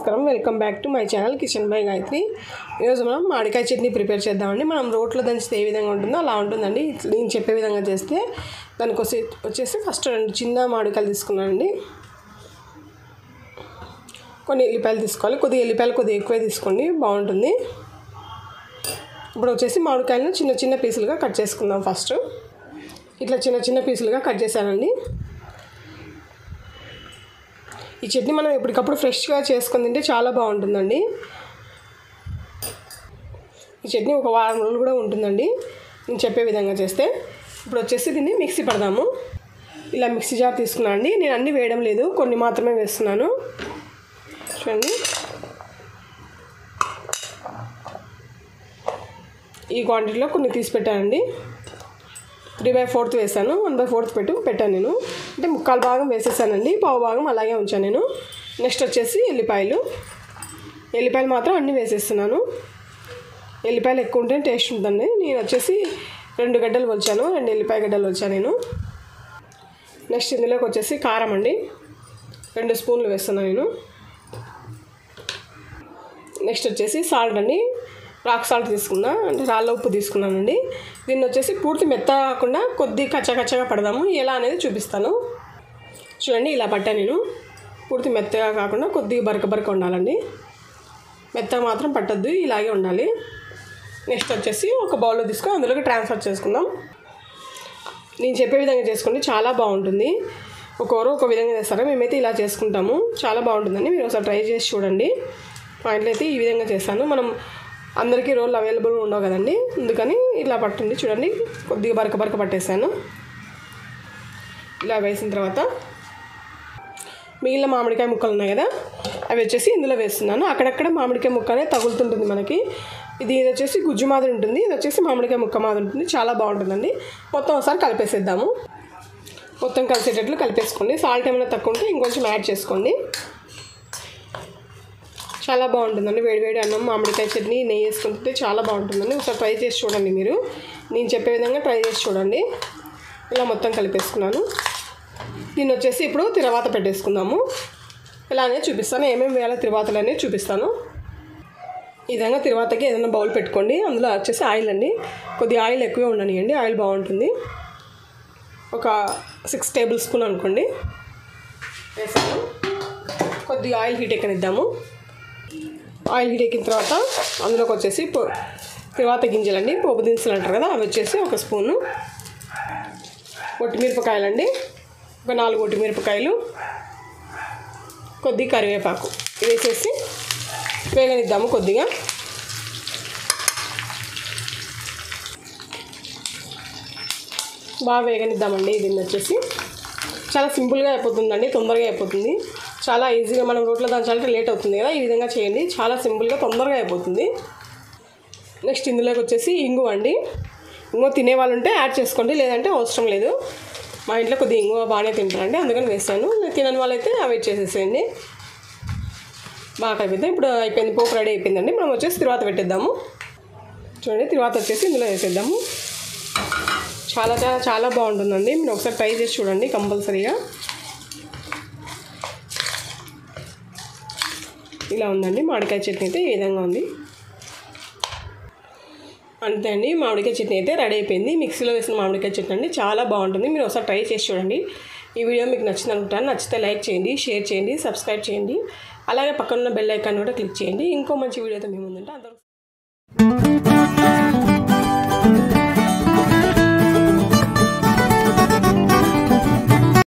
నమస్కారం welcome back to my channel kitchen by Gayatri ఈరోజు మనం మామిడికాయ చట్నీ ప్రిపేర్ చేద్దామండి మనం రోట్లో దంచితే ఏ విధంగా ఉంటుందో అలా ఉంటుందండి నేను చెప్పే విధంగా చేస్తే దానికి వచ్చి వచ్చేసి ఫస్ట్ రెండు చిన్న మామిడికాయలు తీసుకున్నానండి కొన్ని ఎల్లిపాయలు తీసుకోవాలి కొద్దిగా ఎల్లిపాయలు కొద్దిగా ఎక్కువే తీసుకోండి బాగుంటుంది ఇప్పుడు వచ్చేసి మామిడికాయలను చిన్న చిన్న పీసులుగా కట్ చేసుకుందాం ఫస్ట్ ఇట్లా చిన్న చిన్న పీసులుగా కట్ చేశానండి ఈ చట్నీ మనం ఎప్పటికప్పుడు ఫ్రెష్గా చేసుకొని తింటే చాలా బాగుంటుందండి ఈ చట్నీ ఒక వారం రోజులు కూడా ఉంటుందండి నేను చెప్పే విధంగా చేస్తే ఇప్పుడు వచ్చేసి దీన్ని మిక్సీ పడదాము ఇలా మిక్సీ జార్ తీసుకున్నాను అండి నేను అన్నీ వేయడం లేదు కొన్ని మాత్రమే వేస్తున్నాను చూడండి ఈ క్వాంటిటీలో కొన్ని తీసి పెట్టానండి త్రీ బై ఫోర్త్ వేసాను వన్ బై ఫోర్త్ పెట్టు పెట్టాను నేను అంటే ముక్కాలు భాగం వేసేసానండి పావు భాగం అలాగే ఉంచాను నేను నెక్స్ట్ వచ్చేసి ఎల్లిపాయలు ఎల్లిపాయలు మాత్రం అన్నీ వేసేస్తున్నాను ఎల్లిపాయలు ఎక్కువ ఉంటే టేస్ట్ ఉంటుందండి నేను వచ్చేసి రెండు గడ్డలు వచ్చాను రెండు ఎల్లిపాయ గడ్డలు వచ్చాను నేను నెక్స్ట్ ఇందులోకి వచ్చేసి కారం అండి రెండు స్పూన్లు వేస్తున్నాను నేను నెక్స్ట్ వచ్చేసి సాల్ట్ అండి రాక్ సాల్ట్ తీసుకున్నా అంటే రాళ్ళ ఉప్పు తీసుకున్నానండి దీన్ని వచ్చేసి పూర్తి మెత్త కాకుండా కొద్ది కచ్చా కచ్చగా పడదాము ఎలా అనేది చూపిస్తాను చూడండి ఇలా పట్టా నేను పూర్తి మెత్తగా కాకుండా కొద్దిగా బరక బరక ఉండాలండి మెత్తగా మాత్రం పట్టద్దు ఇలాగే ఉండాలి నెక్స్ట్ వచ్చేసి ఒక బౌల్లో తీసుకొని అందులోకి ట్రాన్స్ఫర్ చేసుకుందాం నేను చెప్పే విధంగా చేసుకోండి చాలా బాగుంటుంది ఒక్కొక్కరు ఒక విధంగా చేస్తారు మేమైతే ఇలా చేసుకుంటాము చాలా బాగుంటుందండి మీరు ఒకసారి ట్రై చేసి చూడండి మా ఇంట్లో అయితే ఈ విధంగా చేస్తాను మనం అందరికీ రోళ్ళు అవైలబుల్ ఉండవు కదండి అందుకని ఇలా పట్టింది చూడండి కొద్దిగా బరక బరక పట్టేసాను ఇలా వేసిన తర్వాత మిగిలిన మామిడికాయ ముక్కలు ఉన్నాయి కదా అవి వచ్చేసి ఇందులో వేస్తున్నాను అక్కడక్కడ మామిడికాయ ముక్క అనేది తగులుతుంటుంది మనకి ఇది ఇది వచ్చేసి గుజ్జు మాదిరి ఉంటుంది ఇది వచ్చేసి మామిడికాయ ముక్క మాదిరి ఉంటుంది చాలా బాగుంటుందండి మొత్తం ఒకసారి కలిపేసేద్దాము మొత్తం కలిసేటట్లు కలిపేసుకోండి సాల్ట్ ఏమైనా తక్కువ ఉంటే ఇంకొంచెం యాడ్ చేసుకోండి చాలా బాగుంటుందండి వేడి వేడి అన్నం మామిడికాయ చట్నీ నెయ్యి వేసుకుంటే చాలా బాగుంటుందండి ఒకసారి ట్రై చేసి చూడండి మీరు నేను చెప్పే విధంగా ట్రై చేసి చూడండి ఇలా మొత్తం కలిపేసుకున్నాను దీన్ని వచ్చేసి ఇప్పుడు తిరవాత పెట్టేసుకుందాము ఇలానే చూపిస్తాను ఏమేమి వేయాలో తిరువాతలు అనేది చూపిస్తాను ఈ విధంగా తిరువాతకి ఏదైనా బౌల్ పెట్టుకోండి అందులో వచ్చేసి ఆయిల్ అండి కొద్దిగా ఆయిల్ ఎక్కువే ఉండనియండి ఆయిల్ బాగుంటుంది ఒక సిక్స్ టేబుల్ స్పూన్ అనుకోండి వేసాను కొద్దిగా ఆయిల్ హీట్ ఎక్కనిద్దాము ఆయిల్ హీట్ ఎక్కిన తర్వాత అందులోకి వచ్చేసి పో తర్వాత గింజలండి పోపు దినుసులు అంటారు కదా అవి వచ్చేసి ఒక స్పూను ఒట్టిమిరపకాయలండి ఒక నాలుగు ఒట్టిమిరపకాయలు కొద్దిగా కరివేపాకు వేసేసి వేగనిద్దాము కొద్దిగా బాగా వేగనిద్దామండి దీన్ని వచ్చేసి చాలా సింపుల్గా అయిపోతుందండి తొందరగా అయిపోతుంది చాలా ఈజీగా మనం రోట్లో దంచాలంటే లేట్ అవుతుంది కదా ఈ విధంగా చేయండి చాలా సింపుల్గా తొందరగా అయిపోతుంది నెక్స్ట్ ఇందులోకి వచ్చేసి ఇంగు అండి ఇంగువ తినే వాళ్ళు ఉంటే యాడ్ చేసుకోండి లేదంటే అవసరం లేదు మా ఇంట్లో కొద్దిగా ఇంగువ బాగానే తింటారండి అందుకని వేసాను తినని వాళ్ళైతే అవాయిడ్ చేసేసేయండి బాగా అయిపోయింది ఇప్పుడు అయిపోయింది పోపు రెడీ అయిపోయిందండి మనం వచ్చేసి తర్వాత పెట్టేద్దాము చూడండి తర్వాత వచ్చేసి ఇందులో వేసేద్దాము చాలా చాలా చాలా బాగుంటుందండి మీరు ఒకసారి ట్రై చేసి చూడండి కంపల్సరీగా ఇలా ఉందండి మామిడికాయ చట్నీ అయితే ఈ విధంగా ఉంది అంతే అండి మామిడికాయ చట్నీ అయితే రెడీ అయిపోయింది మిక్సీలో వేసిన మామిడికాయ చట్నీ అండి చాలా బాగుంటుంది మీరు ఒకసారి ట్రై చేసి చూడండి ఈ వీడియో మీకు నచ్చింది అనుకుంటాను నచ్చితే లైక్ చేయండి షేర్ చేయండి సబ్స్క్రైబ్ చేయండి అలాగే పక్కన ఉన్న బెల్ ఐకాన్ కూడా క్లిక్ చేయండి ఇంకో మంచి వీడియోతో మేము ముందుంటే అందరూ